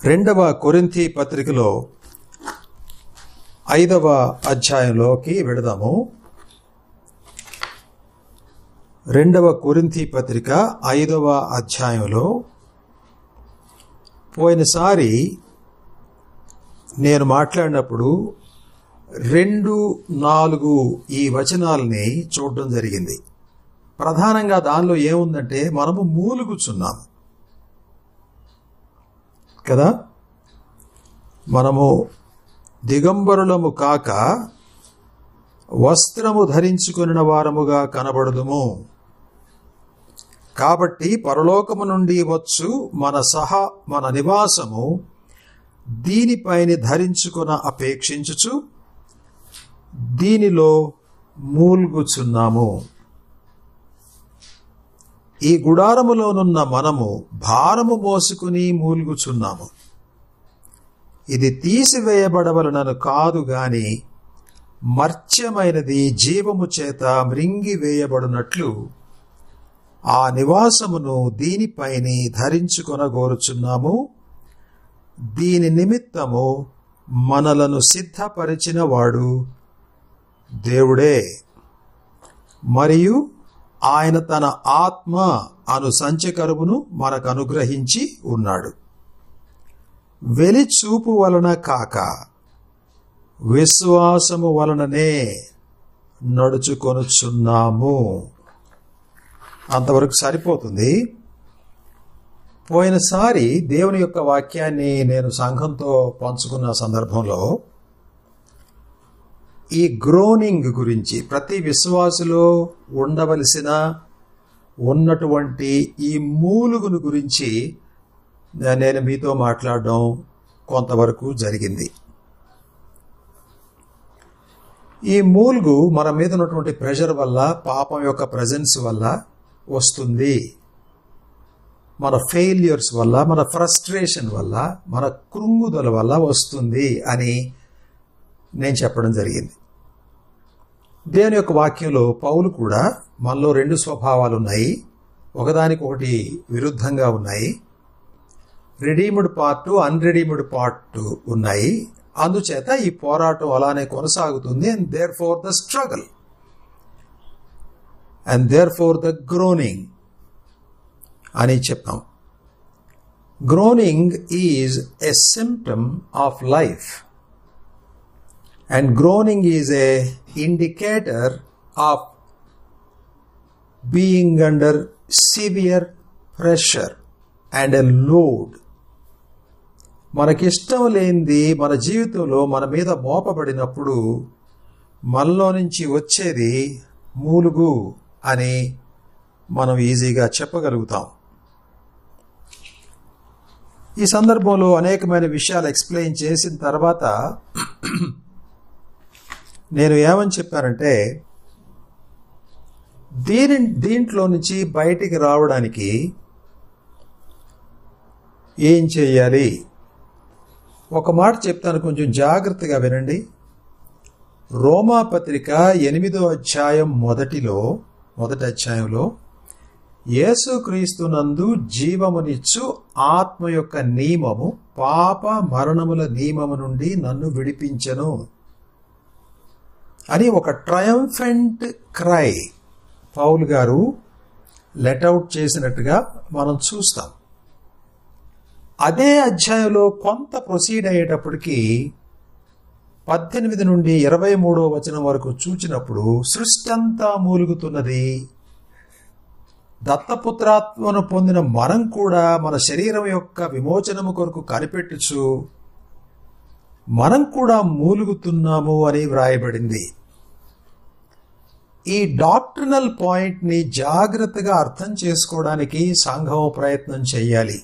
రెండవ కొరింథీ పత్రికలో ఐదవ అధ్యాయంలోకి వెళదాము రెండవ కొరింథీ పత్రిక ఐదవ అధ్యాయంలో పోయినసారి నేను మాట్లాడినప్పుడు రెండు నాలుగు ఈ వచనాలని చూడడం జరిగింది ప్రధానంగా దానిలో ఏముందంటే మనము మూలుగుచున్నాము కదా మనము దిగంబరులము కాక వస్త్రము ధరించుకుని వారముగా కనబడదుము కాబట్టి పరలోకము నుండి వచ్చు మన సహా మన నివాసము దీనిపైన ధరించుకున అపేక్షించుచు దీనిలో మూల్గుచున్నాము ఈ గుడారములోనున్న మనము భారము మోసుకుని మూల్గుచున్నాము ఇది తీసివేయబడవలనను కాదు గాని మర్త్యమైనది జీవము చేత మృంగి వేయబడినట్లు ఆ నివాసమును దీనిపైని ధరించుకొనగోరుచున్నాము దీని నిమిత్తము మనలను సిద్ధపరిచిన వాడు దేవుడే మరియు ఆయన తన ఆత్మ అను సంచకరువును మనకు అనుగ్రహించి ఉన్నాడు వెలిచూపు వలన కాక విశ్వాసము వలననే నడుచుకొనుచున్నాము అంతవరకు సరిపోతుంది పోయినసారి దేవుని యొక్క వాక్యాన్ని నేను సంఘంతో పంచుకున్న సందర్భంలో ఈ గ్రోనింగ్ గురించి ప్రతి విశ్వాసులో ఉండవలసిన ఉన్నటువంటి ఈ మూలుగును గురించి నేను మీతో మాట్లాడడం కొంతవరకు జరిగింది ఈ మూలుగు మన మీద ఉన్నటువంటి ప్రెషర్ వల్ల పాపం యొక్క ప్రజెన్స్ వల్ల వస్తుంది మన ఫెయిల్యూర్స్ వల్ల మన ఫ్రస్ట్రేషన్ వల్ల మన కృంగుదల వల్ల వస్తుంది అని నేను చెప్పడం జరిగింది దేవుని యొక్క వాక్యంలో పౌలు కూడా మనలో రెండు స్వభావాలు ఉన్నాయి ఒకదానికి ఒకటి విరుద్ధంగా ఉన్నాయి రెడీమ్డ్ పార్ట్ అన్రెడీమ్డ్ పార్ట్ ఉన్నాయి అందుచేత ఈ పోరాటం అలానే కొనసాగుతుంది and there for the struggle and there for the groaning అని చెప్పాం groaning is a symptom of life and groaning is a indicator of being under severe pressure and a load మనకిష్టం లేనిది మన జీవితంలో మన మీద మోపబడినప్పుడు మనలో నుంచి వచ్చేది మూలుగు అని మనం ఈజీగా చెప్పగలుగుతాం ఈ సందర్భంలో అనేకమైన విషయాలు ఎక్స్ప్లెయిన్ చేసిన తర్వాత నేను ఏమని చెప్పానంటే దీని దీంట్లో నుంచి బయటికి రావడానికి ఏం చేయాలి ఒక మాట చెప్తాను కొంచెం జాగ్రత్తగా వినండి రోమా పత్రిక ఎనిమిదో అధ్యాయం మొదటిలో మొదటి అధ్యాయంలో యేసుక్రీస్తునందు జీవమునిచ్చు ఆత్మ యొక్క నియమము పాప మరణముల నియమము నుండి నన్ను విడిపించను అని ఒక ట్రయంఫెంట్ క్రై పౌల్ గారు లెట్అవుట్ చేసినట్టుగా మనం చూస్తాం అదే అధ్యాయంలో కొంత ప్రొసీడ్ అయ్యేటప్పటికి పద్దెనిమిది నుండి ఇరవై మూడో వచనం వరకు చూచినప్పుడు సృష్టి అంతా మూలుగుతున్నది దత్తపుత్రాత్మను పొందిన మనం కూడా మన శరీరం యొక్క విమోచనము కొరకు కనిపెట్టుచు మనం కూడా మూలుగుతున్నాము అని వ్రాయబడింది ఈ డాక్టర్నల్ పాయింట్ని జాగ్రత్తగా అర్థం చేసుకోవడానికి సంఘం ప్రయత్నం చేయాలి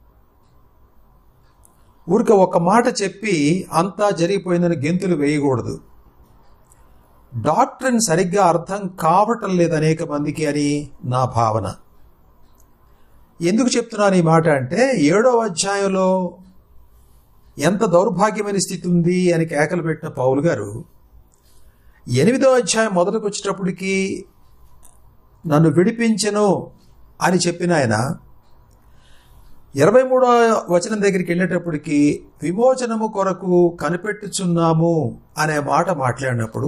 ఊరిక ఒక మాట చెప్పి అంతా జరిగిపోయిందని గెంతులు వేయకూడదు డాక్టర్ని సరిగ్గా అర్థం కావటం లేదు అనేక మందికి అని నా భావన ఎందుకు చెప్తున్నాను ఈ మాట అంటే ఏడో అధ్యాయంలో ఎంత దౌర్భాగ్యమైన స్థితి ఉంది అని కేకలు పెట్టిన పౌలు గారు ఎనిమిదో అధ్యాయం మొదటికి వచ్చేటప్పటికి నన్ను విడిపించను అని చెప్పిన ఆయన ఇరవై మూడో వచనం దగ్గరికి వెళ్ళేటప్పటికి విమోచనము కొరకు కనిపెట్టుచున్నాము అనే మాట మాట్లాడినప్పుడు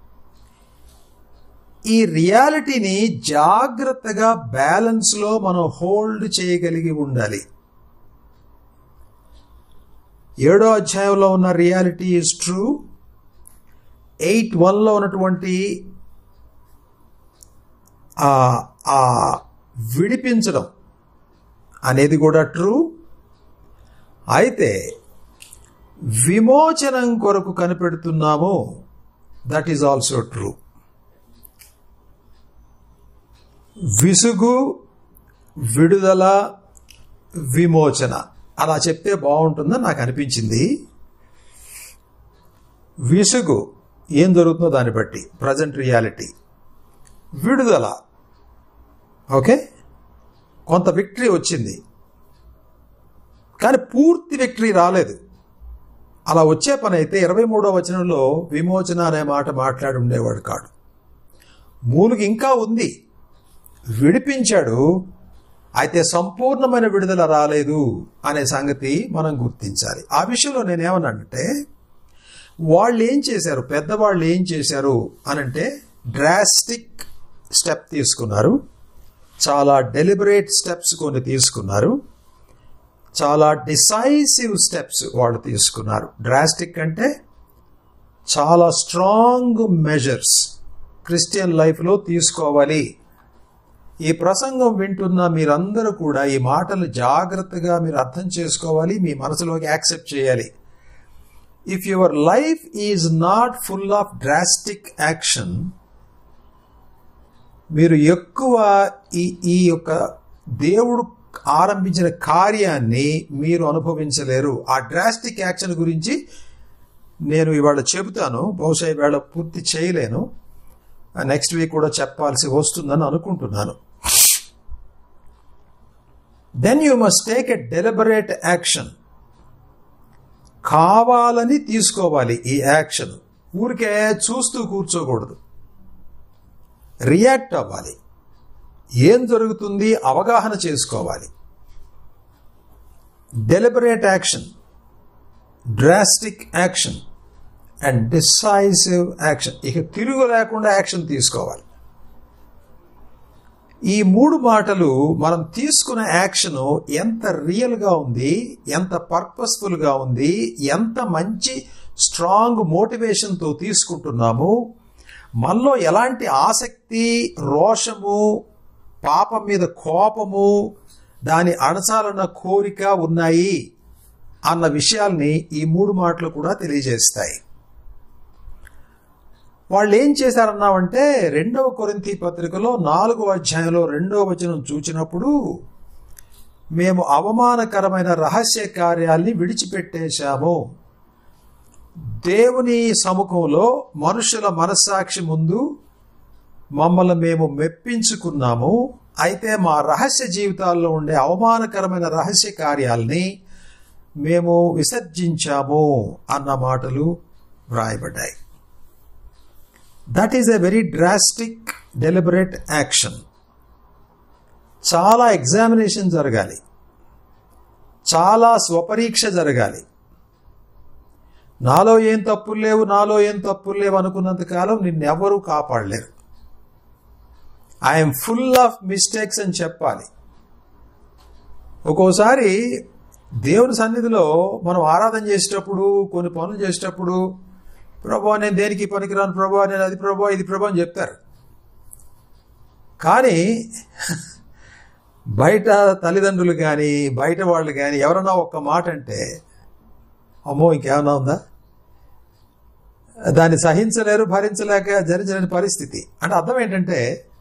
ఈ రియాలిటీని జాగ్రత్తగా బ్యాలెన్స్లో మనం హోల్డ్ చేయగలిగి ఉండాలి ఏడో అధ్యాయంలో ఉన్న రియాలిటీ ఈజ్ ట్రూ ఎయిట్ వన్లో ఉన్నటువంటి ఆ విడిపించడం అనేది కూడా ట్రూ అయితే విమోచనం కొరకు కనిపెడుతున్నాము దట్ ఈజ్ ఆల్సో ట్రూ విసుగు విడుదల విమోచన అలా చెప్తే బాగుంటుందని నాకు అనిపించింది విసుగు ఏం జరుగుతుందో దాన్ని బట్టి ప్రజెంట్ రియాలిటీ విడుదల ఓకే కొంత విక్టరీ వచ్చింది కానీ పూర్తి విక్టరీ రాలేదు అలా వచ్చే పని అయితే ఇరవై మూడో వచనంలో విమోచన అనే మాట మాట్లాడి ఉండేవాడు కాడు మూలుగు ఇంకా ఉంది విడిపించాడు అయితే సంపూర్ణమైన విడుదల రాలేదు అనే సంగతి మనం గుర్తించాలి ఆ విషయంలో నేనేమన్నానంటే వాళ్ళు ఏం చేశారు పెద్దవాళ్ళు ఏం చేశారు అనంటే డ్రాస్టిక్ స్టెప్ తీసుకున్నారు చాలా డెలిబరేట్ స్టెప్స్ కొన్ని తీసుకున్నారు చాలా డిసైసివ్ స్టెప్స్ వాళ్ళు తీసుకున్నారు డ్రాస్టిక్ అంటే చాలా స్ట్రాంగ్ మెజర్స్ క్రిస్టియన్ లైఫ్లో తీసుకోవాలి ఈ ప్రసంగం వింటున్న మీరందరూ కూడా ఈ మాటలు జాగ్రత్తగా మీరు అర్థం చేసుకోవాలి మీ మనసులోకి యాక్సెప్ట్ చేయాలి if your life is not full of drastic action మీరు ఎక్కువ ఈ ఈ యొక్క దేవుడు ఆరంభించిన కార్యాన్ని మీరు అనుభవించలేరు ఆ డ్రాస్టిక్ యాక్షన్ గురించి నేను ఇవాళ చెబుతాను బహుశా ఇవాళ పూర్తి చేయలేను నెక్స్ట్ వీక్ కూడా చెప్పాల్సి వస్తుందని అనుకుంటున్నాను then you must take a deliberate action కావాలని తీసుకోవాలి ఈ యాక్షన్ ఊరికే చూస్తూ కూర్చోకూడదు రియాక్ట్ అవ్వాలి ఏం జరుగుతుంది అవగాహన చేసుకోవాలి deliberate action drastic action and decisive action ఇక తిరుగు లేకుండా యాక్షన్ తీసుకోవాలి ఈ మూడు మాటలు మనం తీసుకున్న యాక్షన్ ఎంత రియల్గా ఉంది ఎంత పర్పస్ఫుల్గా ఉంది ఎంత మంచి స్ట్రాంగ్ మోటివేషన్తో తీసుకుంటున్నాము మనలో ఎలాంటి ఆసక్తి రోషము పాపం మీద కోపము దాని అణచాలన్న కోరిక ఉన్నాయి అన్న విషయాల్ని ఈ మూడు మాటలు కూడా తెలియజేస్తాయి వాళ్ళు ఏం చేశారన్నామంటే రెండవ కొరింతి పత్రికలో నాలుగో అధ్యాయంలో రెండవ వచనం చూచినప్పుడు మేము అవమానకరమైన రహస్య కార్యాల్ని విడిచిపెట్టేశాము దేవుని సముఖంలో మనుషుల మనస్సాక్షి ముందు మమ్మల్ని మేము మెప్పించుకున్నాము అయితే మా రహస్య జీవితాల్లో ఉండే అవమానకరమైన రహస్య కార్యాల్ని మేము విసర్జించాము అన్న మాటలు వ్రాయబడ్డాయి that is a very drastic deliberate action చాలా ఎగ్జామినేషన్ జరగాలి చాలా స్వపరీక్ష జరగాలి నాలో ఏం తప్పులు లేవు నాలో ఏం తప్పులు లేవు అనుకున్నంత కాలం నిన్నెవరూ కాపాడలేరు ఐఎమ్ ఫుల్ ఆఫ్ మిస్టేక్స్ అని చెప్పాలి ఒక్కోసారి దేవుని సన్నిధిలో మనం ఆరాధన చేసేటప్పుడు కొన్ని పనులు చేసేటప్పుడు ప్రభా నేను దేనికి పనికిరాను ప్రభా నేను అది ప్రభా ఇది ప్రభా అని చెప్తారు కానీ బయట తల్లిదండ్రులు కానీ బయట వాళ్ళు కానీ ఎవరన్నా ఒక్క మాట అంటే అమ్మో ఇంకేమన్నా ఉందా దాన్ని సహించలేరు భరించలేక జరిగిన పరిస్థితి అంటే అర్థం ఏంటంటే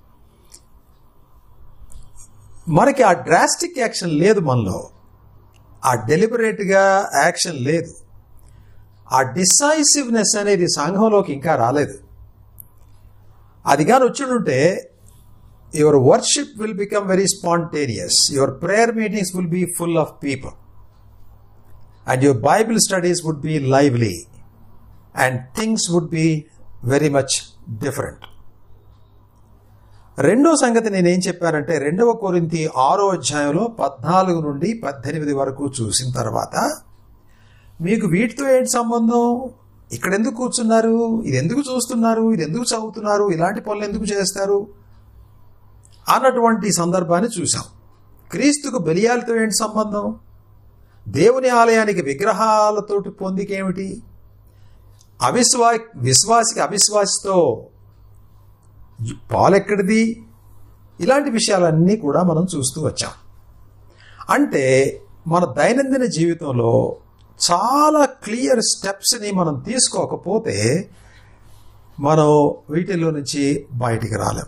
మనకి ఆ డ్రాస్టిక్ యాక్షన్ లేదు మనలో ఆ డెలిబరేట్గా యాక్షన్ లేదు ఆ డిసైసివ్నెస్ అనేది సంఘంలోకి ఇంకా రాలేదు అది కానీ వచ్చిండుంటే your worship will become very spontaneous your prayer meetings will be full of people and your Bible studies would be lively and things would be very much different రెండో సంగతి నేనేం చెప్పానంటే రెండవ కొరింతి ఆరో అధ్యాయంలో పద్నాలుగు నుండి పద్దెనిమిది వరకు చూసిన తర్వాత మీకు వీటితో ఏంటి సంబంధం ఇక్కడ ఎందుకు కూర్చున్నారు ఇది ఎందుకు చూస్తున్నారు ఇది ఎందుకు చదువుతున్నారు ఇలాంటి పనులు ఎందుకు చేస్తారు అన్నటువంటి సందర్భాన్ని చూసాం క్రీస్తుకు బలియాలతో ఏంటి సంబంధం దేవుని ఆలయానికి విగ్రహాలతోటి పొందికేమిటి అవిశ్వా విశ్వాసికి అవిశ్వాసితో పాలెక్కడిది ఇలాంటి విషయాలన్నీ కూడా మనం చూస్తూ వచ్చాం అంటే మన దైనందిన జీవితంలో చాలా క్లియర్ స్టెప్స్ని మనం తీసుకోకపోతే మనం వీటిల్లో నుంచి బయటికి రాలేం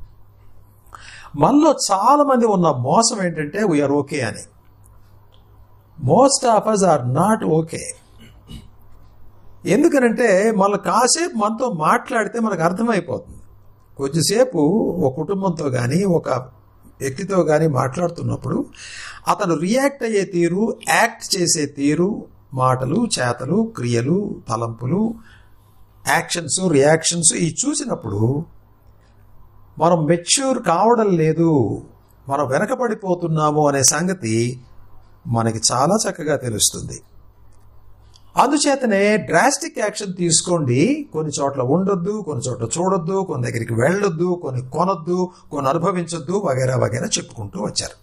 మనలో చాలా మంది ఉన్న మోసం ఏంటంటే వీఆర్ ఓకే అని most of us are not okay ఎందుకనంటే మన కాసేపు మనతో మాట్లాడితే మనకు అర్థమైపోతుంది కొద్దిసేపు ఒక కుటుంబంతో కానీ ఒక వ్యక్తితో కానీ మాట్లాడుతున్నప్పుడు అతను రియాక్ట్ అయ్యే తీరు యాక్ట్ చేసే తీరు మాటలు చేతలు క్రియలు తలంపులు యాక్షన్స్ రియాక్షన్స్ ఇవి చూసినప్పుడు మనం మెచ్యూర్ కావడం లేదు మనం వెనకబడిపోతున్నాము అనే సంగతి మనకి చాలా చక్కగా తెలుస్తుంది అందుచేతనే డ్రాస్టిక్ యాక్షన్ తీసుకోండి కొన్ని చోట్ల ఉండొద్దు కొన్ని చోట్ల చూడొద్దు కొన్ని దగ్గరికి వెళ్ళొద్దు కొన్ని కొనొద్దు కొన్ని అనుభవించొద్దు వగేరా వగేరా చెప్పుకుంటూ వచ్చారు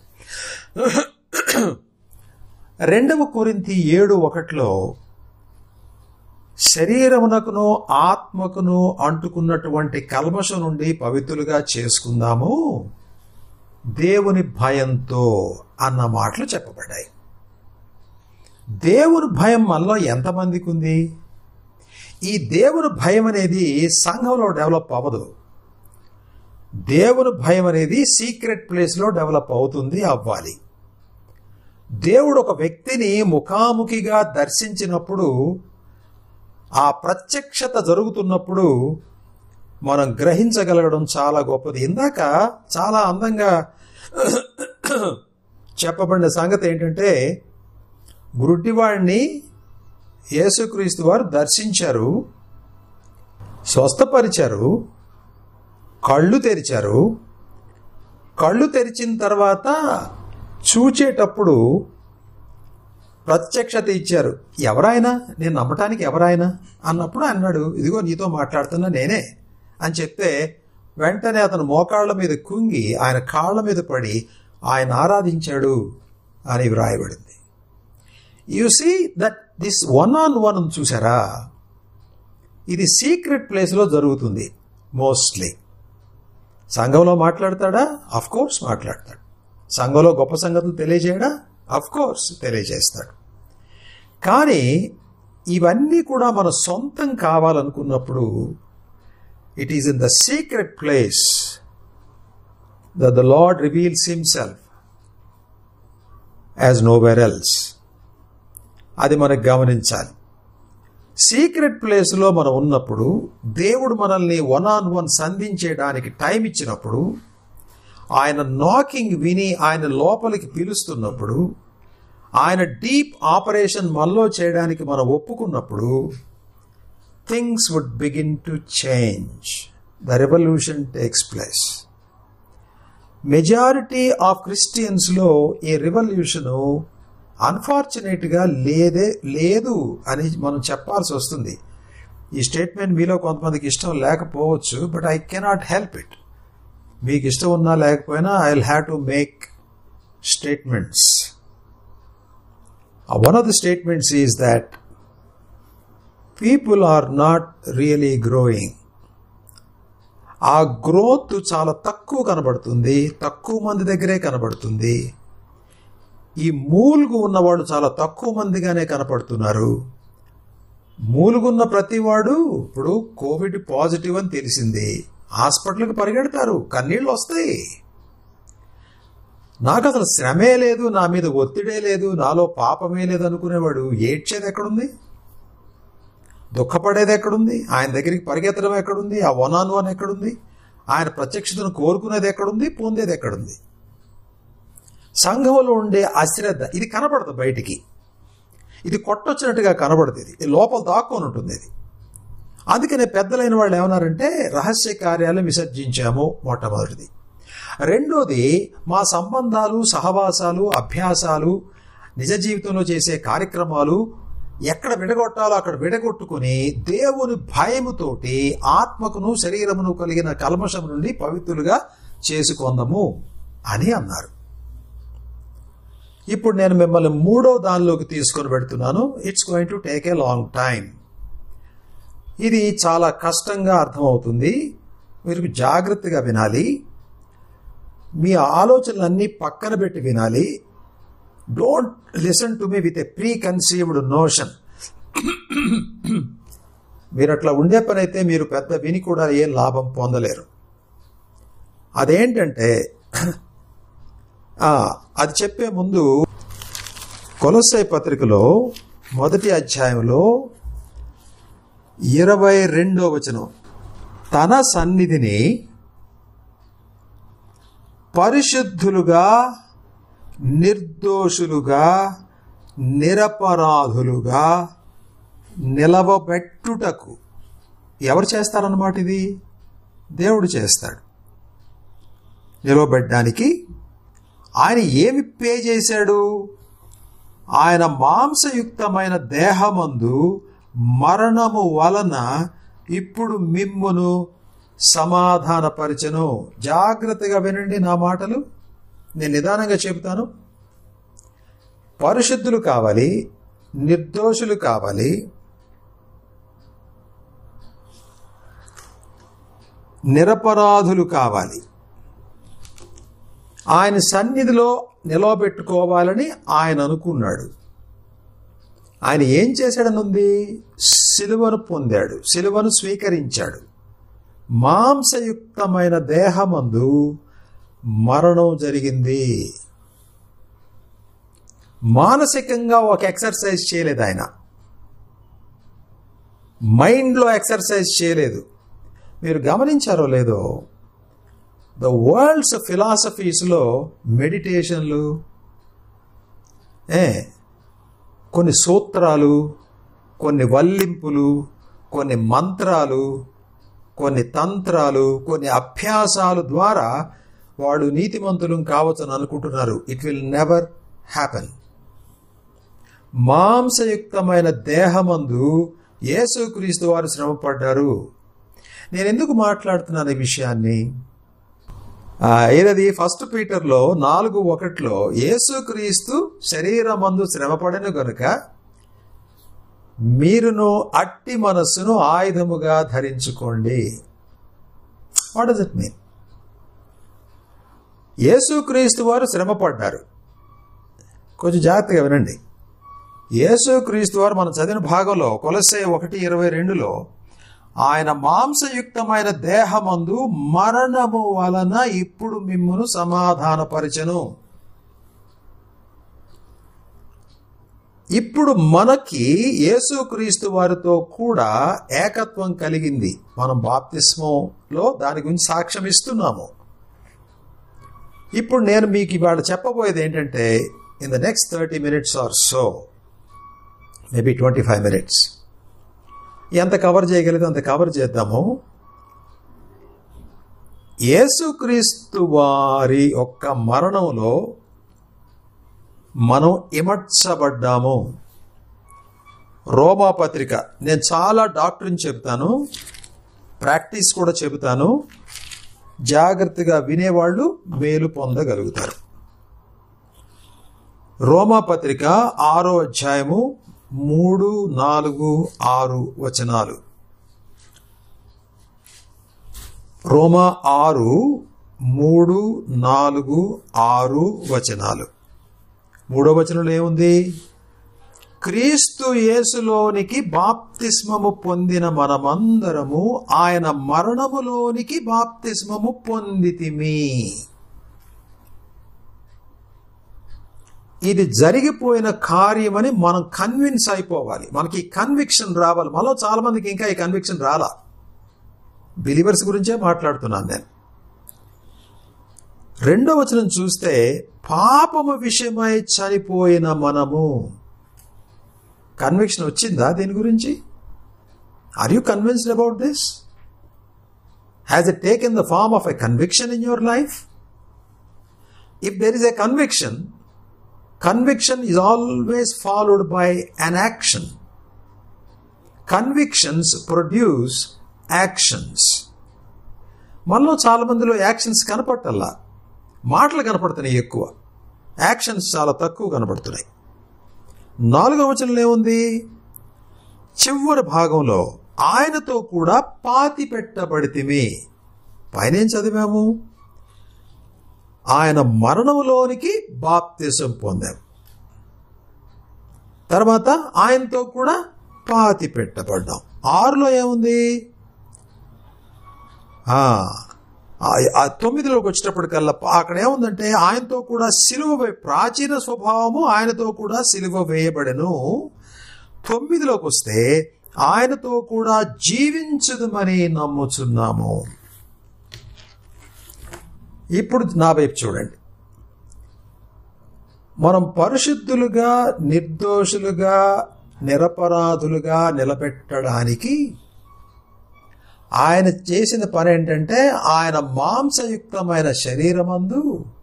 రెండవ కొరింతి ఏడు ఒకటిలో శరీరమునకును ఆత్మకును అంటుకున్నటువంటి కల్మషం నుండి పవిత్రులుగా చేసుకుందాము దేవుని భయంతో అన్న మాటలు చెప్పబడ్డాయి దేవుని భయం మనలో ఎంతమందికి ఉంది ఈ దేవుని భయం అనేది సంఘంలో డెవలప్ అవ్వదు దేవుని భయం అనేది సీక్రెట్ ప్లేస్లో డెవలప్ అవుతుంది అవ్వాలి దేవుడు ఒక వ్యక్తిని ముఖాముఖిగా దర్శించినప్పుడు ఆ ప్రత్యక్షత జరుగుతున్నప్పుడు మనం గ్రహించగలగడం చాలా గొప్పది ఇందాక చాలా అందంగా చెప్పబడిన సంగతి ఏంటంటే గురుడ్డివాడిని యేసుక్రీస్తు వారు దర్శించారు స్వస్థపరిచారు కళ్ళు తెరిచారు కళ్ళు తెరిచిన తర్వాత చూచేటప్పుడు ప్రత్యక్షత ఇచ్చారు ఎవరాయనా నేను నమ్మటానికి ఎవరాయనా అన్నప్పుడు అన్నాడు ఇదిగో నీతో మాట్లాడుతున్నా నేనే అని చెప్తే వెంటనే అతను మోకాళ్ళ మీద కుంగి ఆయన కాళ్ళ మీద పడి ఆయన ఆరాధించాడు అని వ్రాయబడింది you see that this one on one చూసారా ఇది సీక్రెట్ ప్లేస్లో జరుగుతుంది మోస్ట్లీ సంఘంలో మాట్లాడతాడా అఫ్ కోర్స్ మాట్లాడతాడు సంఘంలో గొప్ప సంగతులు తెలియజేయడా అఫ్ కోర్స్ తెలియజేస్తాడు కానీ ఇవన్నీ కూడా మన సొంతం కావాలనుకున్నప్పుడు it is in the secret place the the Lord reveals himself as nowhere else అది మనకు గమనించాలి సీక్రెట్ ప్లేస్లో మనం ఉన్నప్పుడు దేవుడు మనల్ని వన్ ఆన్ వన్ సంధించేయడానికి టైం ఇచ్చినప్పుడు ఆయన నాకింగ్ విని ఆయన లోపలికి పిలుస్తున్నప్పుడు ఆయన డీప్ ఆపరేషన్ మనలో చేయడానికి మనం ఒప్పుకున్నప్పుడు things would begin to change the revolution takes place majority of క్రిస్టియన్స్లో ఈ రెవల్యూషను అన్ఫార్చునేట్గా లేదే లేదు అని మనం చెప్పాల్సి వస్తుంది ఈ స్టేట్మెంట్ మీలో కొంతమందికి ఇష్టం లేకపోవచ్చు but I cannot help it మీకు ఇష్టం ఉన్నా లేకపోయినా I will have to make statements one of the statements is that people are not really growing ఆ గ్రోత్ చాలా తక్కువ కనబడుతుంది తక్కువ మంది దగ్గరే కనబడుతుంది ఈ మూలుగు ఉన్నవాడు చాలా తక్కువ మందిగానే కనపడుతున్నారు మూలుగున్న ప్రతివాడు ఇప్పుడు కోవిడ్ పాజిటివ్ అని తెలిసింది హాస్పిటల్కి పరిగెడతారు కన్నీళ్ళు వస్తాయి నాకు అసలు శ్రమే లేదు నా మీద ఒత్తిడే లేదు నాలో పాపమే లేదు అనుకునేవాడు ఏడ్చేది ఎక్కడుంది దుఃఖపడేది ఎక్కడుంది ఆయన దగ్గరికి పరిగెత్తడం ఎక్కడుంది ఆ వన్ ఆన్ వన్ ఎక్కడుంది ఆయన ప్రత్యక్షతను కోరుకునేది ఎక్కడుంది పొందేది ఎక్కడుంది సంఘంలో ఉండే అశ్రద్ధ ఇది కనబడదు బయటికి ఇది కొట్టొచ్చినట్టుగా కనబడుతుంది ఇది లోపల దాక్కొని ఉంటుంది ఇది అందుకనే పెద్దలైన వాళ్ళు ఏమన్నారంటే రహస్య కార్యాలు విసర్జించాము మొట్టమొదటిది రెండోది మా సంబంధాలు సహవాసాలు అభ్యాసాలు నిజ జీవితంలో చేసే కార్యక్రమాలు ఎక్కడ విడగొట్టాలో అక్కడ విడగొట్టుకుని దేవుని భయముతోటి ఆత్మకును శరీరమును కలిగిన కల్మషం నుండి పవిత్రులుగా చేసుకొందము అని అన్నారు ఇప్పుడు నేను మిమ్మల్ని మూడో దానిలోకి తీసుకొని పెడుతున్నాను it's going to take a long time ఇది చాలా కష్టంగా అర్థమవుతుంది మీరు జాగ్రత్తగా వినాలి మీ ఆలోచనలన్నీ పక్కన పెట్టి వినాలి don't listen to me with a preconceived notion మీరు అట్లా ఉండే పని అయితే మీరు పెద్ద విని కూడా ఏం లాభం పొందలేరు అదేంటంటే ఆ, అది చెప్పే ముందు కొలసై పత్రికలో మొదటి అధ్యాయంలో ఇరవై రెండో వచనం తన సన్నిధిని పరిశుద్ధులుగా నిర్దోషులుగా నిరపరాధులుగా నిలవబెట్టుటకు ఎవరు చేస్తారన్నమాట ఇది దేవుడు చేస్తాడు నిలవబెట్టడానికి ఆయన ఏమి పే చేశాడు ఆయన మాంసయుక్తమైన దేహమందు మరణము వలన ఇప్పుడు మిమ్మును సమాధానపరచను జాగ్రత్తగా వినండి నా మాటలు నేను నిదానంగా చెబుతాను పరిశుద్ధులు కావాలి నిర్దోషులు కావాలి నిరపరాధులు కావాలి ఆయన సన్నిధిలో నిలవబెట్టుకోవాలని ఆయన అనుకున్నాడు ఆయన ఏం చేశాడని ఉంది సిలువను పొందాడు సిలువను స్వీకరించాడు మాంసయుక్తమైన దేహమందు మరణం జరిగింది మానసికంగా ఒక ఎక్సర్సైజ్ చేయలేదు ఆయన మైండ్లో ఎక్సర్సైజ్ చేయలేదు మీరు గమనించారో లేదో ద వరల్డ్స్ ఫిలాసఫీస్లో మెడిటేషన్లు ఏ కొన్ని సూత్రాలు కొన్ని వల్లింపులు కొన్ని మంత్రాలు కొన్ని తంత్రాలు కొన్ని అభ్యాసాలు ద్వారా వాళ్ళు నీతిమంతులు కావచ్చని అనుకుంటున్నారు ఇట్ విల్ నెవర్ హ్యాపెన్ మాంసయుక్తమైన దేహమందు యేసుక్రీస్తు వారు శ్రమపడ్డారు నేను ఎందుకు మాట్లాడుతున్నాను ఈ విషయాన్ని ఆ, ఏదది ఫస్ట్ పీటర్లో నాలుగు ఒకటిలో యేసుక్రీస్తు శరీరమందు శ్రమపడను గనుక మీరును అట్టి మనస్సును ఆయుధముగా ధరించుకోండి వాట్ డస్ ఇట్ మీన్ యేసుక్రీస్తు వారు శ్రమపడ్డారు కొంచెం జాగ్రత్తగా వినండి యేసుక్రీస్తు వారు మనం చదివిన భాగంలో కొలసే ఒకటి ఇరవై రెండులో ఆయన మాంసయుక్తమైన దేహమందు మరణము వలన ఇప్పుడు మిమ్మును సమాధానపరచను ఇప్పుడు మనకి యేసుక్రీస్తు వారితో కూడా ఏకత్వం కలిగింది మనం బాప్తిస్మంలో దాని గురించి సాక్ష్యం ఇస్తున్నాము ఇప్పుడు నేను మీకు ఇవాళ చెప్పబోయేది ఏంటంటే in the next thirty minutes or so maybe twenty five minutes ఎంత కవర్ చేయగలిగితే అంత కవర్ చేద్దాము యేసుక్రీస్తు వారి యొక్క మరణంలో మనం ఇమడ్చబడ్డాము రోమా పత్రిక నేను చాలా డాక్టర్ని చెప్తాను ప్రాక్టీస్ కూడా చెబుతాను జాగ్రత్తగా వినేవాళ్ళు మేలు పొందగలుగుతారు రోమా పత్రిక ఆరో అధ్యాయము మూడు నాలుగు ఆరు వచనాలు రోమా ఆరు మూడు నాలుగు ఆరు వచనాలు మూడో వచనంలో ఏముంది క్రీస్తు యేసులోనికి బాప్తిస్మము పొందిన మనమందరము ఆయన మరణములోనికి బాప్తిస్మము పొందితిమి ఇది జరిగిపోయిన కార్యమని మనం కన్విన్స్ అయిపోవాలి మనకి కన్విక్షన్ రావాలి మనలో చాలా మందికి ఇంకా ఈ కన్విక్షన్ రాలా బిలీవర్స్ గురించే మాట్లాడుతున్నాను నేను రెండో వచనం చూస్తే పాపము విషయమై చనిపోయిన మనము కన్విక్షన్ వచ్చిందా దీని గురించి are you convinced about this has it taken the form of a conviction in your life if there is a conviction, conviction is always followed by an action. Convictions produce actions. మనలో చాలా మందిలో actions కనపట్టల్లా మాటలు కనపడుతున్నాయి ఎక్కువ actions చాలా తక్కువ కనపడుతున్నాయి నాలుగవ వచనంలో ఏముంది చివరి భాగంలో ఆయనతో కూడా పాతి పెట్టబడితిమి పైన ఏం చదివాము ఆయన మరణంలోనికి బాప్తిసం పొందాం తర్వాత ఆయనతో కూడా పాతి పెట్టబడ్డాం ఆరులో ఏముంది ఆ, ఆ- ఆ తొమ్మిదిలోకి వచ్చేటప్పటికల్లా అక్కడ ఏముందంటే ఆయనతో కూడా సిలువ వే- ప్రాచీన స్వభావము ఆయనతో కూడా సిలువ వేయబడెను తొమ్మిదిలోకి వస్తే ఆయనతో కూడా జీవించదుమని నమ్ముచున్నాము ఇప్పుడు నా వైపు చూడండి మనం పరిశుద్ధులుగా నిర్దోషులుగా నిరపరాధులుగా నిలబెట్టడానికి ఆయన చేసిన పని ఏంటంటే ఆయన మాంసయుక్తమైన శరీరమందు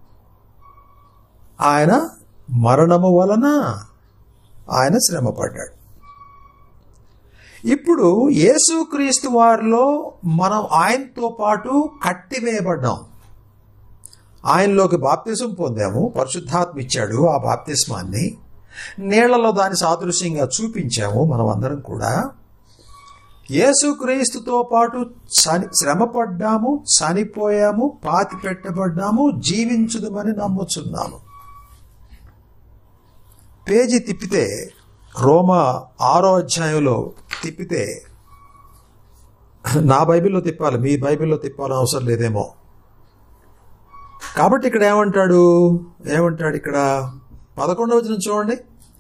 ఆయన మరణము వలన ఆయన శ్రమపడ్డాడు ఇప్పుడు యేసుక్రీస్తు వారిలో మనం ఆయనతో పాటు కట్టివేయబడ్డాం ఆయనలోకి బాప్తిజం పొందాము పరిశుద్ధాత్మ ఇచ్చాడు ఆ బాప్తిస్మాన్ని నీళ్లలో దాని సాదృశ్యంగా చూపించాము మనం అందరం కూడా యేసుక్రీస్తుతో పాటు చని శ్రమపడ్డాము చనిపోయాము పాతి పెట్టబడ్డాము జీవించుదమని నమ్ముచున్నాము పేజీ తిప్పితే రోమా ఆరో అధ్యాయంలో తిప్పితే నా బైబిల్లో తిప్పాలి మీ బైబిల్లో తిప్పాలని అవసరం లేదేమో కాబట్టి ఇక్కడ ఏమంటాడు ఏమంటాడు ఇక్కడ పదకొండవ వచనం చూడండి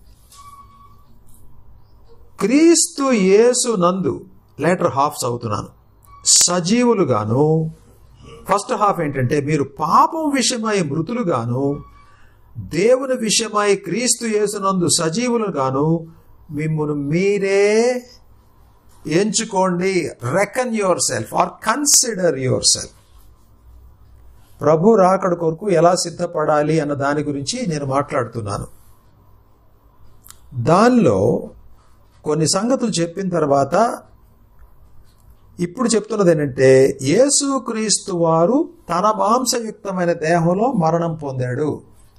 క్రీస్తు యేసు నందు లేటర్ హాఫ్స్ అవుతున్నాను సజీవులుగాను ఫస్ట్ హాఫ్ ఏంటంటే మీరు పాపం విషయమై మృతులుగాను దేవుని విషయమై క్రీస్తు యేసునందు సజీవులుగాను మిమ్మును మీరే ఎంచుకోండి reckon yourself or consider yourself ప్రభు రాకడ కొరకు ఎలా సిద్ధపడాలి అన్న దాని గురించి నేను మాట్లాడుతున్నాను దానిలో కొన్ని సంగతులు చెప్పిన తర్వాత ఇప్పుడు చెప్తున్నది ఏంటంటే యేసుక్రీస్తు వారు తన మాంసయుక్తమైన దేహంలో మరణం పొందాడు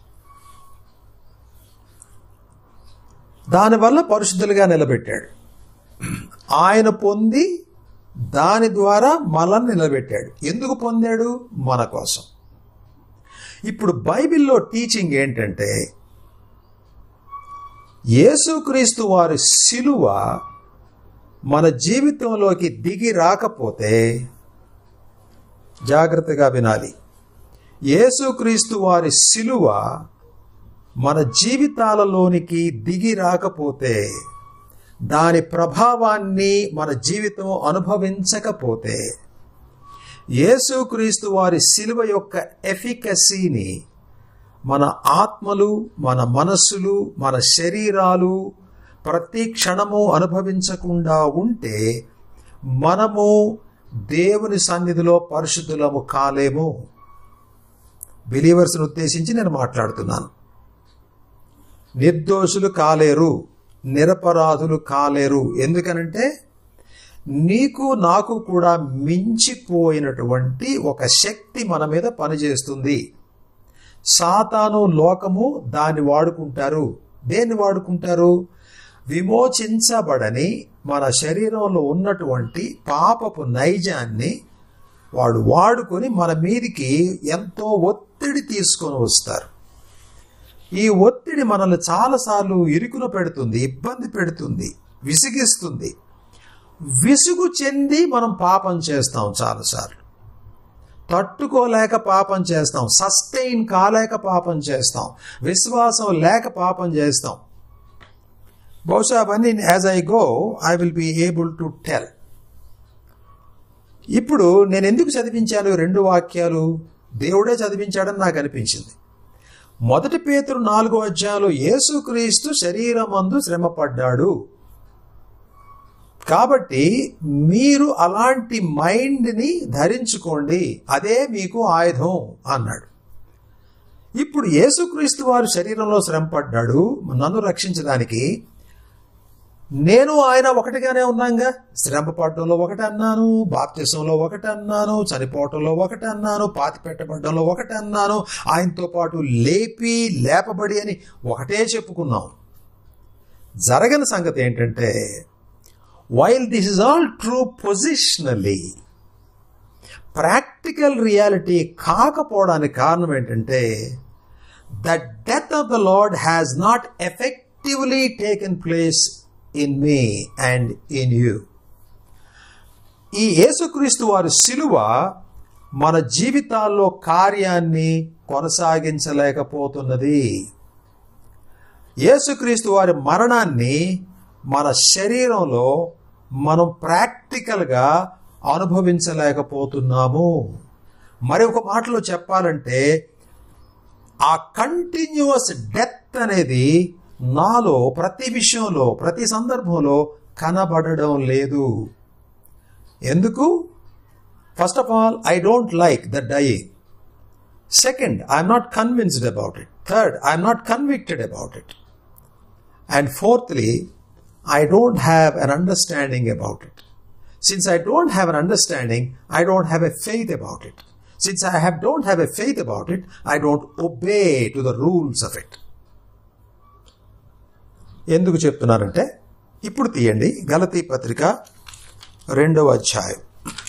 దానివల్ల పరిశుద్ధులుగా నిలబెట్టాడు ఆయన పొంది దాని ద్వారా మనల్ని నిలబెట్టాడు ఎందుకు పొందాడు మన కోసం ఇప్పుడు బైబిల్లో టీచింగ్ ఏంటంటే యేసుక్రీస్తు వారి శిలువ మన జీవితంలోకి దిగి రాకపోతే జాగ్రత్తగా వినాలి యేసుక్రీస్తు వారి శిలువ మన జీవితాలలోనికి దిగి రాకపోతే దాని ప్రభావాన్ని మన జీవితం అనుభవించకపోతే యేసుక్రీస్తు వారి శిలువ యొక్క ఎఫికసీని మన ఆత్మలు మన మనస్సులు మన శరీరాలు ప్రతి క్షణము అనుభవించకుండా ఉంటే మనము దేవుని సన్నిధిలో పరిశుద్ధులము కాలేము బిలీవర్స్ను ఉద్దేశించి నేను మాట్లాడుతున్నాను నిర్దోషులు కాలేరు నిరపరాధులు కాలేరు ఎందుకనంటే నీకు నాకు కూడా మించిపోయినటువంటి ఒక శక్తి మన మీద పనిచేస్తుంది సాతాను లోకము దాన్ని వాడుకుంటారు దేన్ని వాడుకుంటారు విమోచించబడని మన శరీరంలో ఉన్నటువంటి పాపపు నైజాన్ని వాడు వాడుకొని మన మీదికి ఎంతో ఒత్తిడి తీసుకొని వస్తారు ఈ ఒత్తిడి మనల్ని చాలాసార్లు ఇరుకున పెడుతుంది ఇబ్బంది పెడుతుంది విసిగిస్తుంది విసుగు చెంది మనం పాపం చేస్తాం చాలాసార్లు తట్టుకోలేక పాపం చేస్తాం సస్టైన్ కాలేక పాపం చేస్తాం విశ్వాసం లేక పాపం చేస్తాం బహుశా అవన్నీ as I go I will be able to tell ఇప్పుడు నేను ఎందుకు చదివించాను రెండు వాక్యాలు దేవుడే చదివించాడని నాకు అనిపించింది మొదటి పేతురు నాలుగో అధ్యాయంలో యేసుక్రీస్తు శరీరమందు శ్రమపడ్డాడు కాబట్టి మీరు అలాంటి మైండ్ని ధరించుకోండి అదే మీకు ఆయుధం అన్నాడు ఇప్పుడు యేసుక్రీస్తు వారు శరీరంలో శ్రమపడ్డాడు నన్ను రక్షించడానికి నేను ఆయన ఒకటిగానే ఉన్నాగా శ్రమ పడడంలో ఒకటి అన్నాను బాప్తిసంలో ఒకటి అన్నాను చనిపోవటంలో ఒకటి అన్నాను పాతి పెట్టబడ్డంలో ఒకటి అన్నాను ఆయనతో పాటు లేపి లేపబడి అని ఒకటే చెప్పుకున్నాం జరగని సంగతి ఏంటంటే while this is all true positionally practical reality కాకపోవడానికి కారణం ఏంటంటే the death of the Lord has not effectively taken place in me and in you ఈ యేసుక్రీస్తు వారి శిలువ మన జీవితాల్లో కార్యాన్ని కొనసాగించలేకపోతున్నది యేసుక్రీస్తు వారి మరణాన్ని మన శరీరంలో మనం ప్రాక్టికల్గా అనుభవించలేకపోతున్నాము మరి ఒక మాటలో చెప్పాలంటే ఆ కంటిన్యూస్ డెత్ అనేది నాలో ప్రతి విషయంలో ప్రతి సందర్భంలో కనబడడం లేదు ఎందుకు first of all I don't like the dying second I'm not convinced about it third I'm not convicted about it and fourthly I don't have an understanding about it. Since I don't have an understanding, I don't have a faith about it. Since I have, don't have a faith about it, I don't obey to the rules of it. ఎందుకు చెప్తున్నారంటే ఇప్పుడు తీయండి గలతీ పత్రిక రెండవ అధ్యాయం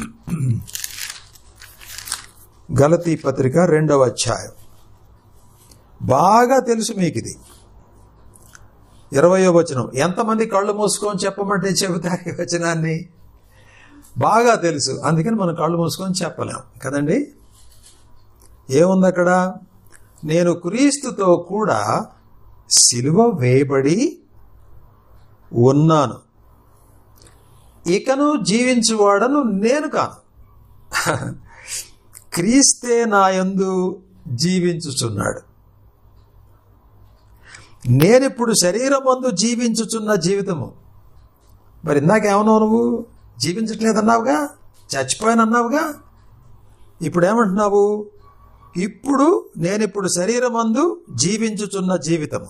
గలతీ పత్రిక రెండవ అధ్యాయం బాగా తెలుసు మీకు ఇది ఇరవయో వచనం ఎంతమంది కళ్ళు మూసుకొని చెప్పమంటే చెబుతారు ఈ వచనాన్ని బాగా తెలుసు అందుకని మనం కళ్ళు మూసుకొని చెప్పలేం కదండి ఏముంది అక్కడ నేను క్రీస్తుతో కూడా సిలువ వేయబడి ఉన్నాను ఇకను జీవించువాడను నేను కాను క్రీస్తే నా యందు జీవించుచున్నాడు నేనిప్పుడు శరీరం మందు జీవించుచున్న జీవితము మరి ఇందాకేమన్నావు నువ్వు జీవించట్లేదన్నావుగా చచ్చిపోయానన్నావుగా ఇప్పుడు ఏమంటున్నావు ఇప్పుడు నేనిప్పుడు శరీరమందు జీవించుచున్న జీవితము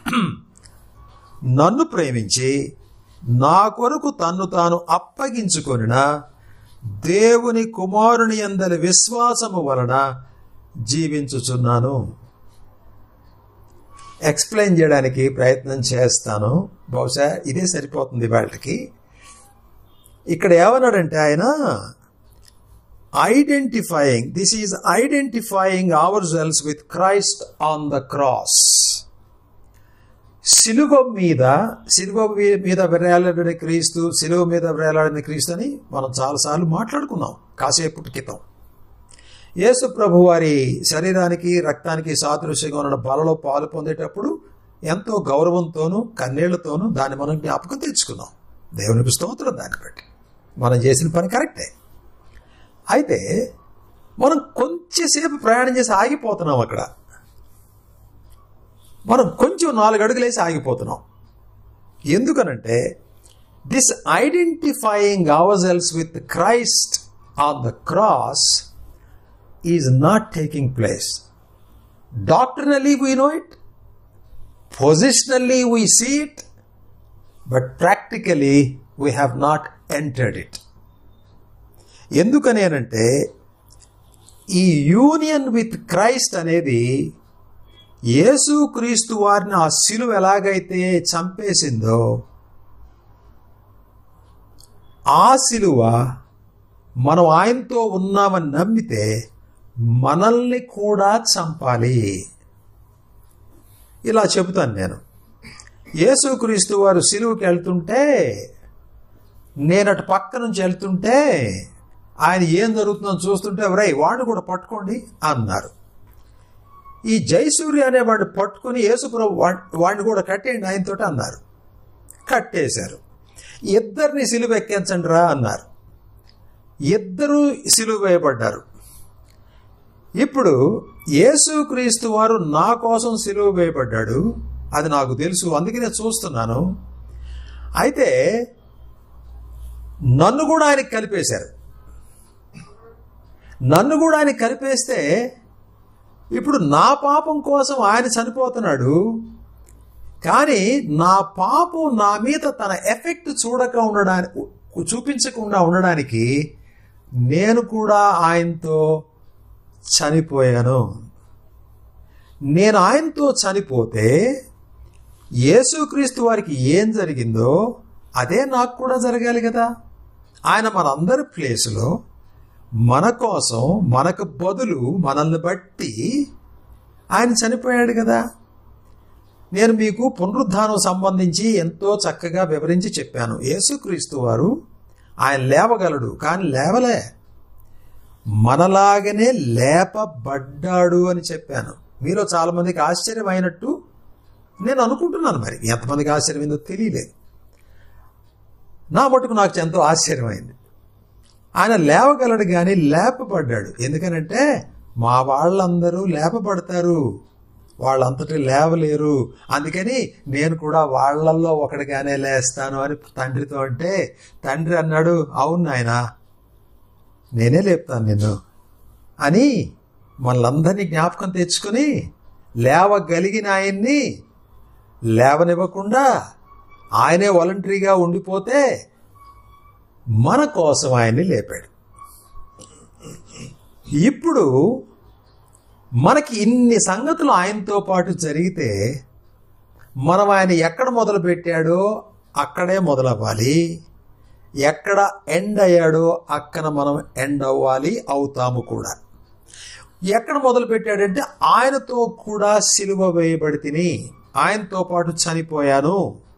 నన్ను ప్రేమించి నా కొరకు తన్ను తాను అప్పగించుకొనిన దేవుని కుమారుని అందరి విశ్వాసము వలన జీవించుచున్నాను ఎక్స్ప్లెయిన్ చేయడానికి ప్రయత్నం చేస్తాను బహుశా ఇదే సరిపోతుంది వాళ్ళకి ఇక్కడ ఏమన్నాడంటే ఆయన identifying this is identifying ourselves with Christ on the cross సిలువ మీద సిలువ మీద వేలాడిన క్రీస్తు సిలువ మీద వేలాడిన క్రీస్తు అని మనం చాలాసార్లు మాట్లాడుకున్నాం కాసేపు క్రితం యేసు ప్రభు వారి శరీరానికి రక్తానికి సాదృశ్యంగా ఉన్న బలలో పాలు పొందేటప్పుడు ఎంతో గౌరవంతోనూ కన్నీళ్లతోనూ దాన్ని మనం జ్ఞాపకం తెచ్చుకున్నాం దేవునికి స్తోత్రం దాన్ని బట్టి మనం చేసిన పని కరెక్టే అయితే మనం కొంచెంసేపు ప్రయాణం చేసి ఆగిపోతున్నాం అక్కడ మనం కొంచెం నాలుగు అడుగులేసి ఆగిపోతున్నాం ఎందుకనంటే this identifying ourselves with Christ on the cross is not taking place doctrinally we know it positionally we see it but practically we have not entered it ఎందుకని అనంటే ఈ యూనియన్ విత్ క్రైస్ట్ అనేది యేసు క్రీస్తు వారిని ఆ శిలువ ఎలాగైతే చంపేసిందో ఆ శిలువ మనం ఆయనతో ఉన్నామని నమ్మితే మనల్ని కూడా చంపాలి ఇలా చెబుతాను నేను యేసుక్రీస్తు వారు సిలువుకి వెళ్తుంటే నేనటు పక్క నుంచి వెళ్తుంటే ఆయన ఏం జరుగుతుందో చూస్తుంటే రై వాడిని కూడా పట్టుకోండి అన్నారు ఈ జయసూర్య అనేవాడిని పట్టుకుని యేసుప్రభు వాడిని కూడా కట్టేయండి ఆయనతో అన్నారు కట్టేశారు ఇద్దరిని సిలువ ఎక్కించండి రా అన్నారు ఇద్దరు సిలువ వేయబడ్డారు ఇప్పుడు యేసుక్రీస్తు వారు నా కోసం సిలువ వేయబడ్డాడు అది నాకు తెలుసు అందుకే నేను చూస్తున్నాను అయితే నన్ను కూడా ఆయనకి కలిపేశారు నన్ను కూడా ఆయన కలిపేస్తే ఇప్పుడు నా పాపం కోసం ఆయన చనిపోతున్నాడు కానీ నా పాపం నా మీద తన ఎఫెక్ట్ చూడక ఉండడానికి చూపించకుండా ఉండడానికి నేను కూడా ఆయనతో చనిపోయాను నేను ఆయనతో చనిపోతే యేసుక్రీస్తు వారికి ఏం జరిగిందో అదే నాకు కూడా జరగాలి కదా ఆయన మనందరి ప్లేసులో మన కోసం మనకు బదులు మనల్ని బట్టి ఆయన చనిపోయాడు కదా నేను మీకు పునరుద్ధానం సంబంధించి ఎంతో చక్కగా వివరించి చెప్పాను యేసుక్రీస్తు వారు ఆయన లేవగలడు కానీ లేవలే మనలాగనే లేపబడ్డాడు అని చెప్పాను మీలో చాలామందికి ఆశ్చర్యం అయినట్టు నేను అనుకుంటున్నాను మరి ఎంతమందికి ఆశ్చర్యమైందో తెలియలేదు నా మటుకు నాకు ఎంతో ఆశ్చర్యమైంది ఆయన లేవగలడు కానీ లేపబడ్డాడు ఎందుకనంటే మా వాళ్ళందరూ లేపబడతారు వాళ్ళంతటి లేవలేరు అందుకని నేను కూడా వాళ్ళల్లో ఒకటిగానే లేస్తాను అని తండ్రితో అంటే తండ్రి అన్నాడు అవును నాయన నేనే లేపుతాను నిన్ను అని మనలందరినీ జ్ఞాపకం తెచ్చుకొని లేవగలిగిన ఆయన్ని లేవనివ్వకుండా ఆయనే వాలంటరీగా ఉండిపోతే మన కోసం ఆయన్ని లేపాడు ఇప్పుడు మనకి ఇన్ని సంగతులు ఆయనతో పాటు జరిగితే మనం ఆయన ఎక్కడ మొదలు పెట్టాడో అక్కడే మొదలవ్వాలి ఎక్కడ ఎండ్ అయ్యాడో అక్కడ మనం ఎండ్ అవ్వాలి అవుతాము కూడా ఎక్కడ మొదలు పెట్టాడంటే ఆయనతో కూడా సిలువ వేయబడి తిని ఆయనతో పాటు చనిపోయాను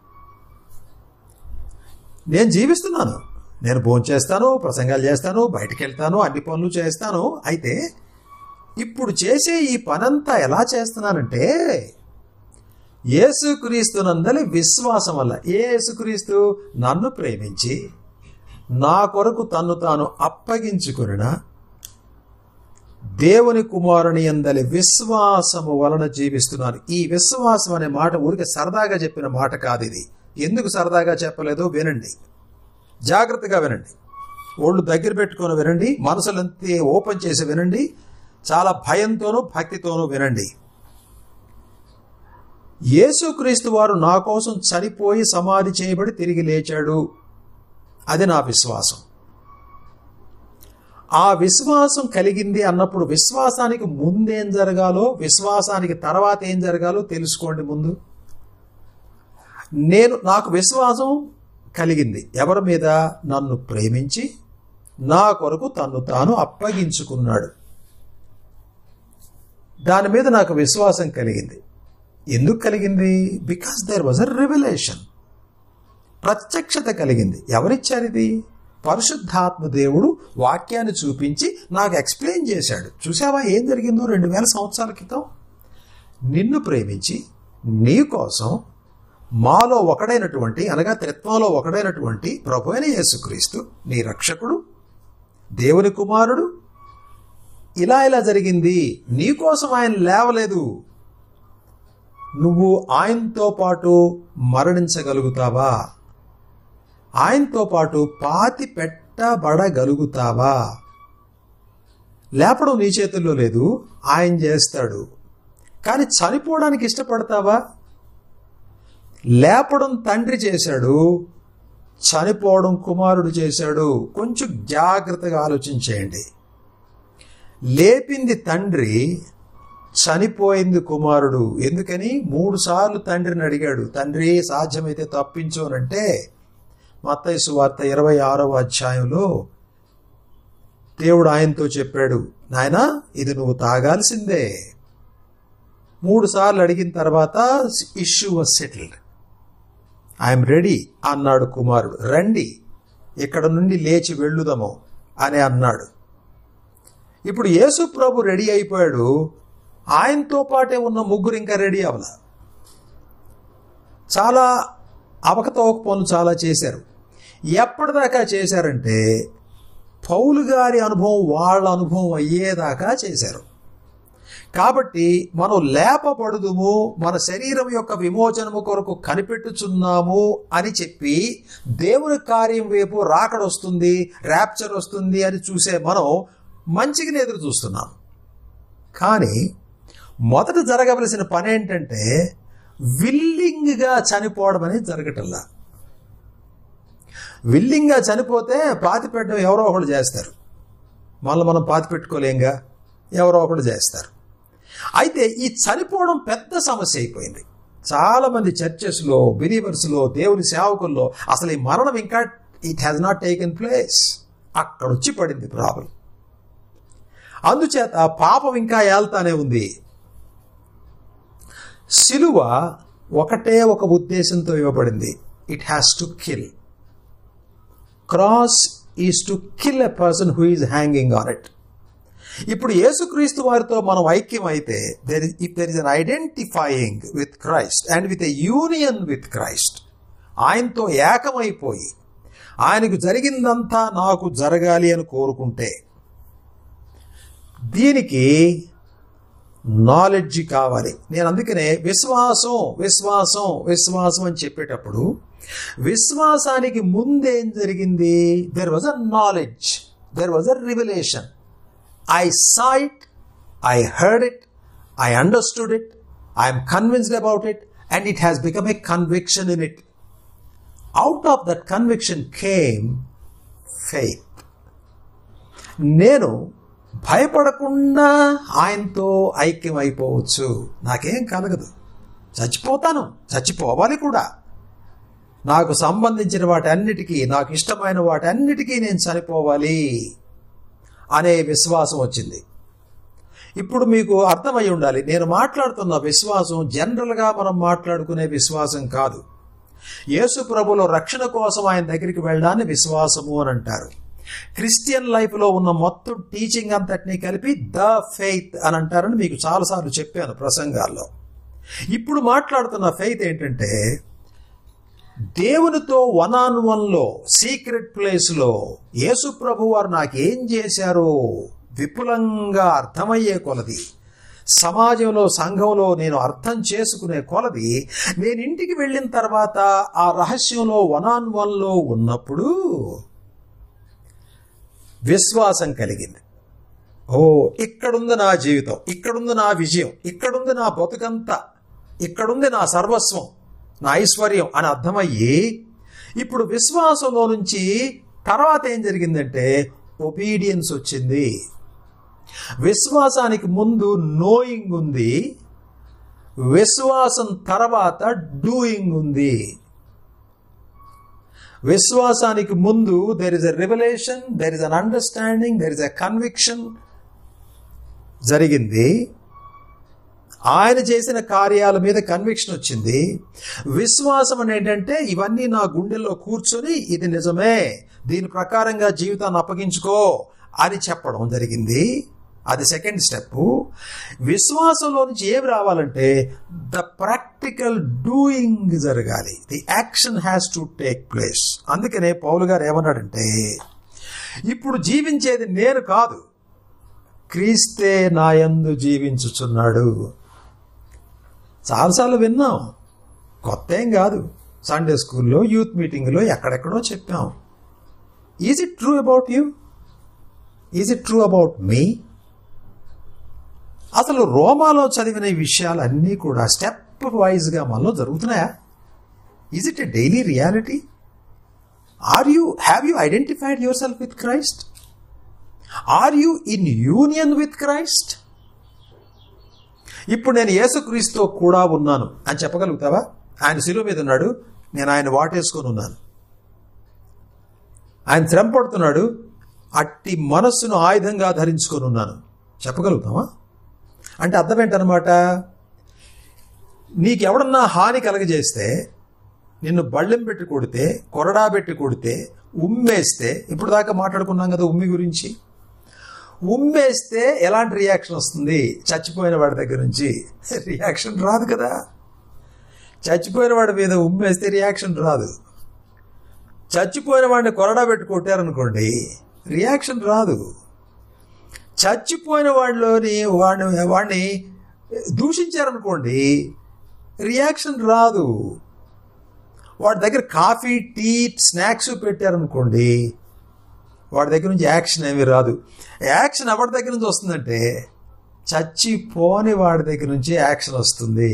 నేను జీవిస్తున్నాను నేను భోజనం చేస్తాను ప్రసంగాలు చేస్తాను బయటికి వెళ్తాను అన్ని పనులు చేస్తాను అయితే ఇప్పుడు చేసే ఈ పనంతా ఎలా చేస్తున్నానంటే యేసుక్రీస్తునందలి విశ్వాసం వల్ల ఏ యేసుక్రీస్తు నన్ను ప్రేమించి నా కొరకు తన్ను తాను అప్పగించుకున్న దేవుని కుమారుని అందలి విశ్వాసము వలన జీవిస్తున్నాను ఈ విశ్వాసం అనే మాట ఊరికి సరదాగా చెప్పిన మాట కాదు ఇది ఎందుకు సరదాగా చెప్పలేదో వినండి జాగ్రత్తగా వినండి ఒళ్ళు దగ్గర పెట్టుకొని వినండి మనసులంతే ఓపెన్ చేసి వినండి చాలా భయంతోనూ భక్తితోనూ వినండి యేసుక్రీస్తు వారు నా కోసం చనిపోయి సమాధి చేయబడి తిరిగి లేచాడు అది నా విశ్వాసం ఆ విశ్వాసం కలిగింది అన్నప్పుడు విశ్వాసానికి ముందేం జరగాలో విశ్వాసానికి తర్వాత ఏం జరగాలో తెలుసుకోండి ముందు నేను నాకు విశ్వాసం కలిగింది ఎవరి మీద నన్ను ప్రేమించి నా కొరకు తన్ను తాను అప్పగించుకున్నాడు దాని మీద నాకు విశ్వాసం కలిగింది ఎందుకు కలిగింది because there was a revolution ప్రత్యక్షత కలిగింది ఎవరిచ్చారు ఇది పరిశుద్ధాత్మ దేవుడు వాక్యాన్ని చూపించి నాకు ఎక్స్ప్లెయిన్ చేశాడు చూసావా ఏం జరిగిందో రెండు వేల సంవత్సరాల క్రితం నిన్ను ప్రేమించి నీ కోసం మాలో ఒకడైనటువంటి అనగా త్రిత్వంలో ఒకడైనటువంటి ప్రభు అయిన యేసుక్రీస్తు నీ రక్షకుడు దేవుని కుమారుడు ఇలా ఇలా జరిగింది నీ కోసం ఆయన లేవలేదు నువ్వు ఆయనతో పాటు మరణించగలుగుతావా ఆయనతో పాటు పాతి పెట్టబడగలుగుతావా లేపడం నీ చేతుల్లో లేదు ఆయన చేస్తాడు కానీ చనిపోవడానికి ఇష్టపడతావా లేపడం తండ్రి చేశాడు చనిపోవడం కుమారుడు చేశాడు కొంచెం జాగ్రత్తగా ఆలోచించేయండి లేపింది తండ్రి చనిపోయింది కుమారుడు ఎందుకని మూడు సార్లు తండ్రిని అడిగాడు తండ్రి సాధ్యమైతే తప్పించోనంటే మత్తైసు వార్త ఇరవై ఆరవ అధ్యాయంలో దేవుడు ఆయనతో చెప్పాడు నాయన ఇది నువ్వు తాగాల్సిందే మూడు సార్లు అడిగిన తర్వాత issue was settled I'm ready అన్నాడు కుమారుడు రండి ఇక్కడ నుండి లేచి వెళ్ళుదము అని అన్నాడు ఇప్పుడు యేసు ప్రభు రెడీ అయిపోయాడు ఆయనతో పాటే ఉన్న ముగ్గురు ఇంకా రెడీ అవ్వాల చాలా అవకతవక పనులు చాలా చేశారు ఎప్పటిదాకా చేశారంటే పౌలు గారి అనుభవం వాళ్ళ అనుభవం అయ్యేదాకా చేశారు కాబట్టి మనం లేపబడుదుము మన శరీరం యొక్క విమోచనము కొరకు కనిపెట్టుచున్నాము అని చెప్పి దేవుని కార్యం వైపు రాకడ వస్తుంది ర్యాప్చర్ వస్తుంది అని చూసే మనం మంచిగా ఎదురు చూస్తున్నాం కానీ మొదట జరగవలసిన పని ఏంటంటే విల్లింగ్గా చనిపోవడం అనేది జరగటల్లా విల్లింగ్గా చనిపోతే పాతి పెట్టడం ఎవరో ఒకళ్ళు చేస్తారు మళ్ళీ మనం పాతి పెట్టుకోలేంగా ఎవరో ఒకళ్ళు చేస్తారు అయితే ఈ చనిపోవడం పెద్ద సమస్య అయిపోయింది చాలా మంది చర్చెస్లో బిలీవర్స్లో దేవుని సేవకుల్లో అసలు ఈ మరణం ఇంకా it has not taken place అక్కడ వచ్చి పడింది ప్రాబ్లం అందుచేత పాపం ఇంకా ఏళ్తానే ఉంది సిలువ ఒకటే ఒక ఉద్దేశంతో ఇవ్వబడింది it has to kill cross is to kill a person who is hanging on it ఇప్పుడు యేసుక్రీస్తు వారితో మనం ఐక్యం అయితే there if there is an identifying with Christ and with a union with Christ ఆయనతో ఏకమైపోయి ఆయనకు జరిగిందంతా నాకు జరగాలి అని కోరుకుంటే దీనికి నాలెడ్జ్ కావాలి నేను అందుకనే విశ్వాసం విశ్వాసం విశ్వాసం అని చెప్పేటప్పుడు విశ్వాసానికి ముందేం జరిగింది there was a knowledge there was a revolution I saw it I heard it I understood it I'm convinced about it and it has become a conviction in it out of that conviction came faith నేను భయపడకుండా ఆయనతో ఐక్యం అయిపోవచ్చు నాకేం కలగదు చచ్చిపోతాను చచ్చిపోవాలి కూడా నాకు సంబంధించిన వాటన్నిటికీ నాకు ఇష్టమైన వాటన్నిటికీ నేను చనిపోవాలి అనే విశ్వాసం వచ్చింది ఇప్పుడు మీకు అర్థమై ఉండాలి నేను మాట్లాడుతున్న విశ్వాసం జనరల్గా మనం మాట్లాడుకునే విశ్వాసం కాదు యేసు ప్రభులో రక్షణ కోసం ఆయన దగ్గరికి వెళ్ళడాన్ని విశ్వాసము అని అంటారు క్రిస్టియన్ లైఫ్లో ఉన్న మొత్తం టీచింగ్ అంతటినీ కలిపి ద ఫెయిత్ అని అంటారని మీకు చాలాసార్లు చెప్పాను ప్రసంగాల్లో ఇప్పుడు మాట్లాడుతున్న ఫెయిత్ ఏంటంటే దేవునితో వన్ ఆన్ వన్లో సీక్రెట్ ప్లేస్లో యేసు ప్రభు వారు నాకేం చేశారో విపులంగా అర్థమయ్యే కొలది సమాజంలో సంఘంలో నేను అర్థం చేసుకునే కొలది నేను ఇంటికి వెళ్ళిన తర్వాత ఆ రహస్యంలో వన్ ఆన్ వన్లో ఉన్నప్పుడు విశ్వాసం కలిగింది ఓ ఇక్కడుంది నా జీవితం ఇక్కడుంది నా విజయం ఇక్కడుంది నా బతుకంతా ఇక్కడుంది నా సర్వస్వం నా ఐశ్వర్యం అని అర్థమయ్యి ఇప్పుడు విశ్వాసంలో నుంచి తర్వాత ఏం జరిగిందంటే ఒబీడియన్స్ వచ్చింది విశ్వాసానికి ముందు నోయింగ్ ఉంది విశ్వాసం తర్వాత డూయింగ్ ఉంది విశ్వాసానికి ముందు there is a revolution there is an understanding there is a conviction జరిగింది ఆయన చేసిన కార్యాల మీద కన్విక్షన్ వచ్చింది విశ్వాసం అని ఏంటంటే ఇవన్నీ నా గుండెల్లో కూర్చొని ఇది నిజమే దీని ప్రకారంగా జీవితాన్ని అప్పగించుకో అని చెప్పడం జరిగింది అది సెకండ్ స్టెప్ విశ్వాసంలో నుంచి ఏమి రావాలంటే ద ప్రాక్టికల్ డూయింగ్ జరగాలి the action has to take place అందుకనే పౌలు గారు ఏమన్నాడంటే ఇప్పుడు జీవించేది నేను కాదు క్రీస్తే నాయందు జీవించుచున్నాడు చాలాసార్లు విన్నాం కొత్త ఏం కాదు సండే స్కూల్లో యూత్ మీటింగ్లో ఎక్కడెక్కడో చెప్పాం is it true about you is it true about me అసలు రోమాలో చదివిన ఈ విషయాలన్నీ కూడా స్టెప్ వైజ్గా మనలో జరుగుతున్నాయా is it a daily reality are you have you identified yourself with Christ are you in union with Christ ఇప్పుడు నేను యేసుక్రీస్తుతో కూడా ఉన్నాను అని చెప్పగలుగుతావా ఆయన శిలువ మీద ఉన్నాడు నేను ఆయన వాటేసుకొని ఉన్నాను ఆయన శ్రమ పడుతున్నాడు అట్టి మనస్సును ఆయుధంగా ధరించుకొని ఉన్నాను చెప్పగలుగుతామా అంటే అర్థం ఏంటనమాట నీకెవడన్నా హాని కలగజేస్తే నిన్ను బళ్ళెం పెట్టి కొడితే కొరడా పెట్టి కొడితే ఉమ్మేస్తే ఇప్పుడు దాకా మాట్లాడుకున్నాం కదా ఉమ్మి గురించి ఉమ్మేస్తే ఎలాంటి రియాక్షన్ వస్తుంది చచ్చిపోయిన వాడి దగ్గర నుంచి రియాక్షన్ రాదు కదా చచ్చిపోయిన వాడి మీద ఉమ్మేస్తే రియాక్షన్ రాదు చచ్చిపోయిన వాడిని కొరడా పెట్టి కొట్టారనుకోండి రియాక్షన్ రాదు చచ్చిపోయిన వాడిలోని వాడిని వాడిని దూషించారనుకోండి రియాక్షన్ రాదు వాడి దగ్గర కాఫీ టీ స్నాక్స్ పెట్టారనుకోండి వాడి దగ్గర నుంచి యాక్షన్ ఏమీ రాదు యాక్షన్ ఎవరి దగ్గర నుంచి వస్తుందంటే చచ్చిపోని వాడి దగ్గర నుంచి యాక్షన్ వస్తుంది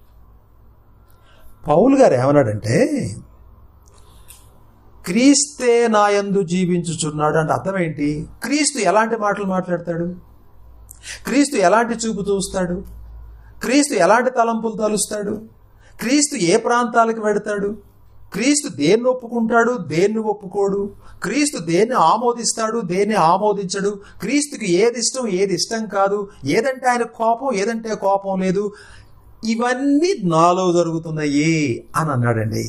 పౌలు గారు ఏమన్నాడంటే క్రీస్తే నాయందు జీవించుచున్నాడు అంటే అర్థం ఏంటి క్రీస్తు ఎలాంటి మాటలు మాట్లాడతాడు క్రీస్తు ఎలాంటి చూపు చూస్తాడు క్రీస్తు ఎలాంటి తలంపులు తలుస్తాడు క్రీస్తు ఏ ప్రాంతాలకు వెడతాడు క్రీస్తు దేన్ని ఒప్పుకుంటాడు దేన్ని ఒప్పుకోడు క్రీస్తు దేన్ని ఆమోదిస్తాడు దేన్ని ఆమోదించడు క్రీస్తుకి ఏది ఇష్టం ఏది ఇష్టం కాదు ఏదంటే ఆయన కోపం ఏదంటే కోపం లేదు ఇవన్నీ నాలో జరుగుతున్నాయి అని అన్నాడండి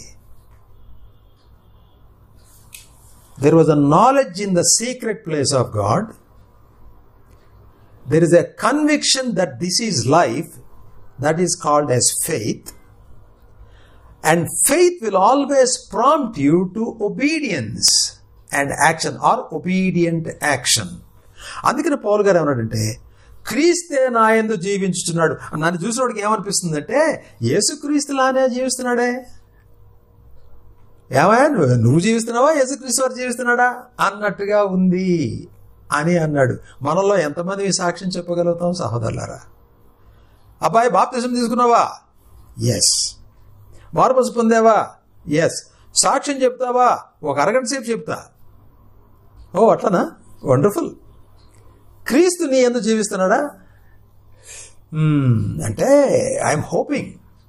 there was a knowledge in the secret place of God. There is a conviction that this is life that is called as faith. And faith will always prompt you to obedience and action or obedient action. అందుకని Paul గారు ఏమన్నాడంటే క్రీస్తే నా ఎందు జీవించుతున్నాడు నన్ను చూసినోడికి ఏమనిపిస్తుందంటే యేసు క్రీస్తులానే జీవిస్తున్నాడే ఏమయ్యా నువ్వు నువ్వు జీవిస్తున్నావా యేసుక్రీస్తు వారు జీవిస్తున్నాడా అన్నట్టుగా ఉంది అని అన్నాడు మనలో ఎంతమంది ఈ సాక్ష్యం చెప్పగలుగుతాం సహోదరులారా అబ్బాయి బాప్తిజం తీసుకున్నావా ఎస్ మార్పసు పొందావా ఎస్ సాక్ష్యం చెప్తావా ఒక అరగంట సేపు చెప్తా ఓ అట్లనా వండర్ఫుల్ క్రీస్తు నీ ఎందుకు జీవిస్తున్నాడా మ్మ్, అంటే ఐఎమ్ హోపింగ్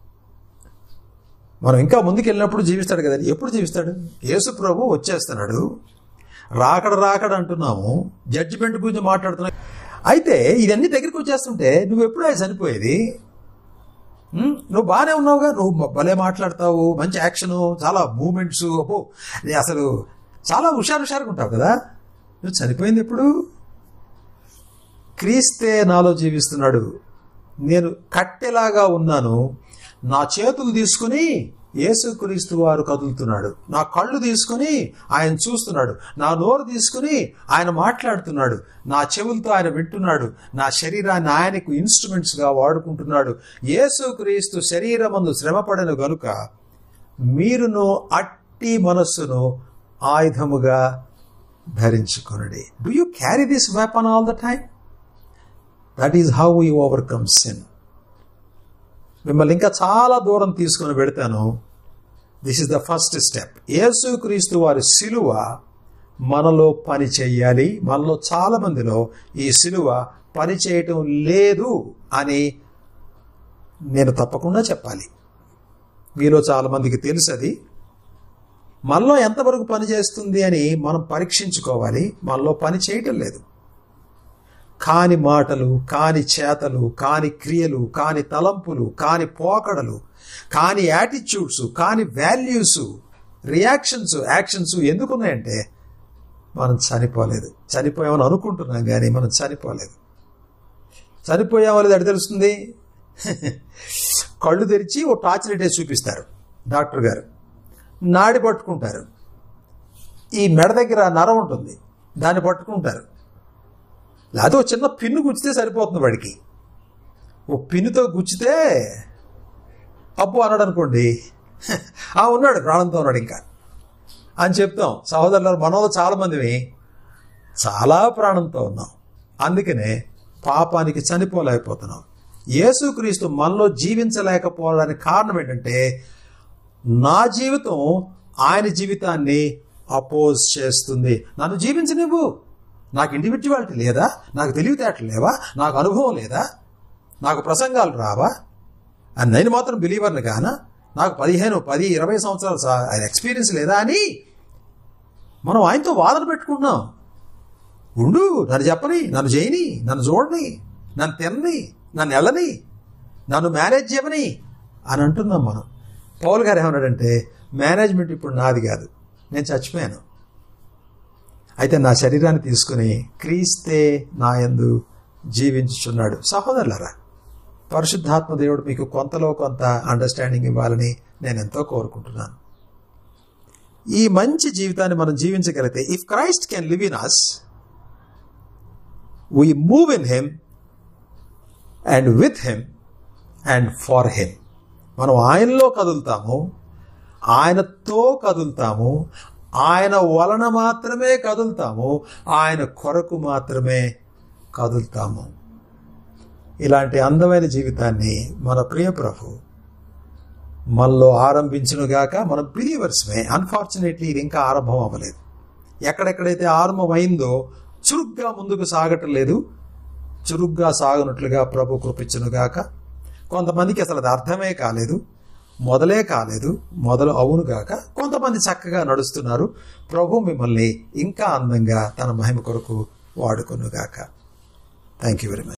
మనం ఇంకా ముందుకు వెళ్ళినప్పుడు జీవిస్తాడు కదా ఎప్పుడు జీవిస్తాడు యేసు ప్రభు వచ్చేస్తున్నాడు రాకడ రాకడ అంటున్నాము జడ్జిమెంట్ గురించి మాట్లాడుతున్నాం అయితే ఇదన్నీ దగ్గరికి వచ్చేస్తుంటే నువ్వు ఎప్పుడు ఆయన చనిపోయేది ఉమ్, నువ్వు బాగానే ఉన్నావుగా నువ్వు భలే మాట్లాడతావు మంచి యాక్షను చాలా మూమెంట్స్ అబ్బో నీ అసలు చాలా హుషారు హుషారుగా ఉంటావు కదా నువ్వు చనిపోయింది ఎప్పుడు క్రీస్తే నాలో జీవిస్తున్నాడు నేను కట్టెలాగా ఉన్నాను నా చేతులు తీసుకుని యేసుక్రీస్తు వారు కదులుతున్నాడు నా కళ్ళు తీసుకుని ఆయన చూస్తున్నాడు నా నోరు తీసుకుని ఆయన మాట్లాడుతున్నాడు నా చెవులతో ఆయన వింటున్నాడు నా శరీరాన్ని ఆయనకు ఇన్స్ట్రుమెంట్స్గా వాడుకుంటున్నాడు యేసుక్రీస్తు శరీరమందు శ్రమపడిన గనుక మీరును అట్టి మనస్సును ఆయుధముగా ధరించుకొనడి do you carry this weapon all the time that is how you overcome sin మిమ్మల్ని ఇంకా చాలా దూరం తీసుకొని పెడతాను this is the first step యేసుక్రీస్తు వారి సిలువ మనలో పని చేయాలి మనలో చాలా మందిలో ఈ సిలువ పని చేయటం లేదు అని నేను తప్పకుండా చెప్పాలి మీలో చాలా మందికి తెలుసు అది మనలో ఎంతవరకు పని చేస్తుంది అని మనం పరీక్షించుకోవాలి మనలో పని చేయటం లేదు కాని మాటలు కాని చేతలు కాని క్రియలు కాని తలంపులు కాని పోకడలు కాని యాటిట్యూడ్స్ కాని వాల్యూస్ రియాక్షన్స్ యాక్షన్స్ ఎందుకున్నాయంటే మనం చనిపోలేదు చనిపోయామని అనుకుంటున్నాం కానీ మనం చనిపోలేదు చనిపోయామో లేదు అది తెలుస్తుంది కళ్ళు తెరిచి ఓ టార్చ్ లైట్ వేసి చూపిస్తారు డాక్టర్ గారు నాడి పట్టుకుంటారు ఈ మెడ దగ్గర నరం ఉంటుంది దాన్ని పట్టుకుంటారు లేకపోతే ఒక చిన్న పిన్ను గుచ్చితే సరిపోతుంది వాడికి ఓ పిన్నుతో గుచ్చితే అప్పు అన్నాడు అనుకోండి ఆ ఉన్నాడు ప్రాణంతో ఉన్నాడు ఇంకా అని చెప్తాం సహోదరులు మనలో చాలా మందివి చాలా ప్రాణంతో ఉన్నాం అందుకనే పాపానికి చనిపోలేకపోతున్నాం యేసుక్రీస్తు మనలో జీవించలేకపోవడానికి కారణం ఏంటంటే నా జీవితం ఆయన జీవితాన్ని అపోజ్ చేస్తుంది నన్ను జీవించనివ్వు నాకు ఇండివిజువాలిటీ లేదా నాకు తెలివితేటలు లేవా నాకు అనుభవం లేదా నాకు ప్రసంగాలు రావా అని నేను మాత్రం బిలీవర్ని కానా నాకు పదిహేను పది ఇరవై సంవత్సరాలు సా- ఆయన ఎక్స్పీరియన్స్ లేదా అని మనం ఆయనతో వాదన పెట్టుకుంటున్నాం ఉండు నన్ను చెప్పని నన్ను చేయని నన్ను చూడని నన్ను తినని నన్ను వెళ్ళని నన్ను మేనేజ్ చేయమని అని అంటున్నాం మనం పౌల్ గారు ఏమన్నాడంటే మేనేజ్మెంట్ ఇప్పుడు నాది కాదు నేను చచ్చిపోయాను అయితే నా శరీరాన్ని తీసుకుని క్రీస్తే నా యందు జీవించుచున్నాడు సహోదరులరా పరిశుద్ధాత్మ దేవుడు మీకు కొంతలో కొంత అండర్స్టాండింగ్ ఇవ్వాలని నేను ఎంతో కోరుకుంటున్నాను ఈ మంచి జీవితాన్ని మనం జీవించగలిగితే if Christ can live in us we move in him and with him and for him మనం ఆయనలో కదులుతాము ఆయనతో కదులుతాము ఆయన వలన మాత్రమే కదులుతాము ఆయన కొరకు మాత్రమే కదులుతాము ఇలాంటి అందమైన జీవితాన్ని మన ప్రియ ప్రభు మనలో ఆరంభించునుగాక మన బిలీవర్స్మే అన్ఫార్చునేట్లీ ఇది ఇంకా ఆరంభం అవ్వలేదు ఎక్కడెక్కడైతే ఆరంభమైందో చురుగ్గా ముందుకు సాగటం లేదు చురుగ్గా సాగనట్లుగా ప్రభు కృపించునుగాక కొంతమందికి అసలు అది అర్థమే కాలేదు మొదలే కాలేదు మొదలు అవునుగాక కొంతమంది చక్కగా నడుస్తున్నారు ప్రభు మిమ్మల్ని ఇంకా అందంగా తన మహిమ కొరకు వాడుకొనుగాక థ్యాంక్ యూ వెరీ మచ్